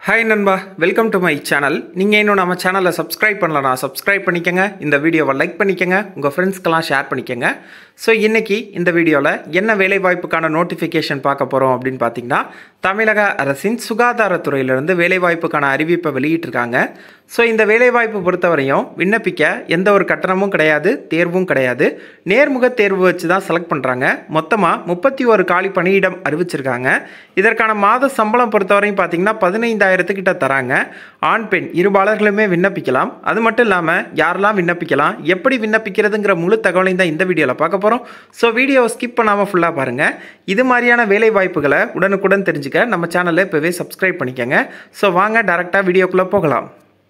hi நண்பா welcome to my channel நீங்கள் இன்னும் நம்ம சேனலை சப்ஸ்கிரைப் பண்ணலனா சப்ஸ்கிரைப் பண்ணிக்கங்க இந்த வீடியோவை லைக் பண்ணிக்கங்க உங்கள் ஃப்ரெண்ட்ஸ்க்கெல்லாம் ஷேர் பண்ணிக்கங்க ஸோ இன்றைக்கி இந்த வீடியோவில் என்ன வேலைவாய்ப்புக்கான நோட்டிஃபிகேஷன் பார்க்க போகிறோம் அப்படின்னு பார்த்தீங்கன்னா தமிழக அரசின் சுகாதாரத்துறையிலிருந்து வேலைவாய்ப்புக்கான அறிவிப்பை வெளியிட்டிருக்காங்க ஸோ இந்த வேலைவாய்ப்பு பொறுத்தவரையும் விண்ணப்பிக்க எந்த ஒரு கட்டணமும் கிடையாது தேர்வும் கிடையாது நேர்முக தேர்வு வச்சு தான் செலக்ட் பண்ணுறாங்க மொத்தமாக முப்பத்தி ஒரு காலி பணியிடம் அறிவிச்சிருக்காங்க இதற்கான மாத சம்பளம் பொறுத்தவரையும் பார்த்தீங்கன்னா பதினைந்தாயிரத்துக்கிட்ட தராங்க ஆண் பெண் இருபாலர்களுமே விண்ணப்பிக்கலாம் அது மட்டும் இல்லாமல் யாரெல்லாம் விண்ணப்பிக்கலாம் எப்படி விண்ணப்பிக்கிறதுங்கிற முழு தகவலையும் தான் இந்த வீடியோவில் பார்க்க போகிறோம் ஸோ வீடியோவை ஸ்கிப் பண்ணாமல் ஃபுல்லாக பாருங்கள் இது மாதிரியான வேலை வாய்ப்புகளை உடனுக்குடன் தெரிஞ்சுக்க நம்ம சேனலை இப்போவே சப்ஸ்கிரைப் பண்ணிக்கங்க ஸோ வாங்க டேரெக்டாக வீடியோக்குள்ளே போகலாம்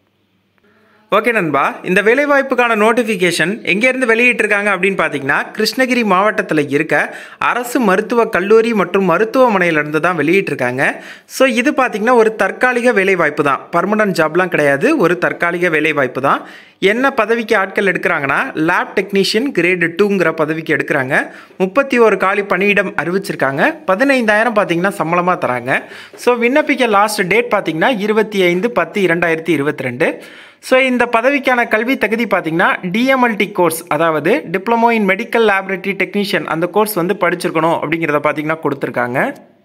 ஓகே நண்பா இந்த வேலைவாய்ப்புக்கான நோட்டிஃபிகேஷன் எங்கேருந்து வெளியிட்டிருக்காங்க அப்படின்னு பார்த்தீங்கன்னா கிருஷ்ணகிரி மாவட்டத்தில் இருக்க அரசு மருத்துவக் கல்லூரி மற்றும் மருத்துவமனையிலேருந்து தான் வெளியிட்டிருக்காங்க ஸோ இது பார்த்திங்கன்னா ஒரு தற்காலிக வேலைவாய்ப்பு தான் பர்மனன்ட் ஜாப்லாம் கிடையாது ஒரு தற்காலிக வேலைவாய்ப்பு தான் என்ன பதவிக்கு ஆட்கள் எடுக்கிறாங்கன்னா லேப் டெக்னீஷியன் கிரேடு டூங்கிற பதவிக்கு எடுக்கிறாங்க முப்பத்தி ஒரு காலி பணியிடம் அறிவிச்சிருக்காங்க பதினைந்தாயிரம் பார்த்தீங்கன்னா சம்பளமாக தராங்க ஸோ விண்ணப்பிக்க லாஸ்ட் டேட் பார்த்தீங்கன்னா இருபத்தி ஐந்து பத்து இரண்டாயிரத்தி இருபத்தி ரெண்டு ஸோ இந்த பதவிக்கான கல்வி தகுதி பார்த்தீங்கன்னா டிஎம்எல்டி கோர்ஸ் அதாவது diploma in medical laboratory technician அந்த கோர்ஸ் வந்து படிச்சிருக்கணும் அப்படிங்கிறத பார்த்தீங்கன்னா கொடுத்துருக்காங்க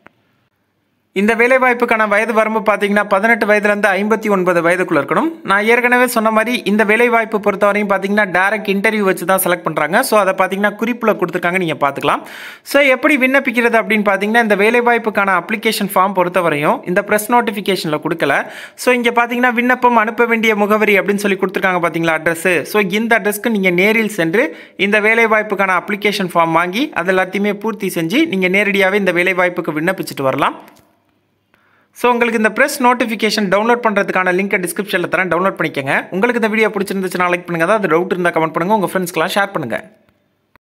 இந்த வேலைவாய்ப்புக்கான வயது வரம்பு பார்த்தீங்கன்னா பதினெட்டு வயதுலேருந்து ஐம்பத்தி ஒன்பது வயதுக்குள்ள இருக்கணும் நான் ஏற்கனவே சொன்ன மாதிரி இந்த வேலைவாய்ப்பு பொறுத்தவரையும் பார்த்தீங்கன்னா டேரக்ட் இன்டர்வியூ வச்சு தான் செலக்ட் பண்ணுறாங்க ஸோ அதை பார்த்தீங்கன்னா குறிப்பில் கொடுத்துருக்காங்க நீங்கள் பார்த்துக்கலாம் ஸோ எப்படி விண்ணப்பிக்கிறது அப்படின்னு பார்த்தீங்கன்னா இந்த வேலைவாய்ப்புக்கான அப்ளிகேஷன் ஃபார்ம் பொறுத்தவரையும் இந்த ப்ரெஸ் நோட்டிஃபிகேஷனில் கொடுக்கல ஸோ இங்கே பார்த்தீங்கன்னா விண்ணப்பம் அனுப்ப வேண்டிய முகவரி அப்படின்னு சொல்லி கொடுத்துருக்காங்க பார்த்தீங்களா அட்ரஸ் ஸோ இந்த அட்ரஸ்க்கு நீங்கள் நேரில் சென்று இந்த வேலைவாய்ப்புக்கான அப்ளிகேஷன் ஃபார்ம் வாங்கி அது எல்லாத்தையுமே பூர்த்தி செஞ்சு நீங்கள் நேரடியாகவே இந்த வேலைவாய்ப்புக்கு விண்ணப்பிச்சுட்டு வரலாம் ஸோ உங்களுக்கு இந்த ப்ரெஸ் நோட்டிஃபிகேஷன் டவுன்லோட் பண்ணுறதுக்கான லிங்க்கை டிஸ்கிரிப்ஷனில் தரேன் டவுன்லோட் பண்ணிக்கங்க உங்களுக்கு இந்த வீடியோ பிடிச்சிருந்துச்சுன்னா லைக் பண்ணுங்கள் அது டவுட் இருந்தால் கமெண்ட் பண்ணுங்கள் உங்கள் ஃப்ரெண்ட்ஸ்க்கெலாம் ஷேர் பண்ணுங்கள்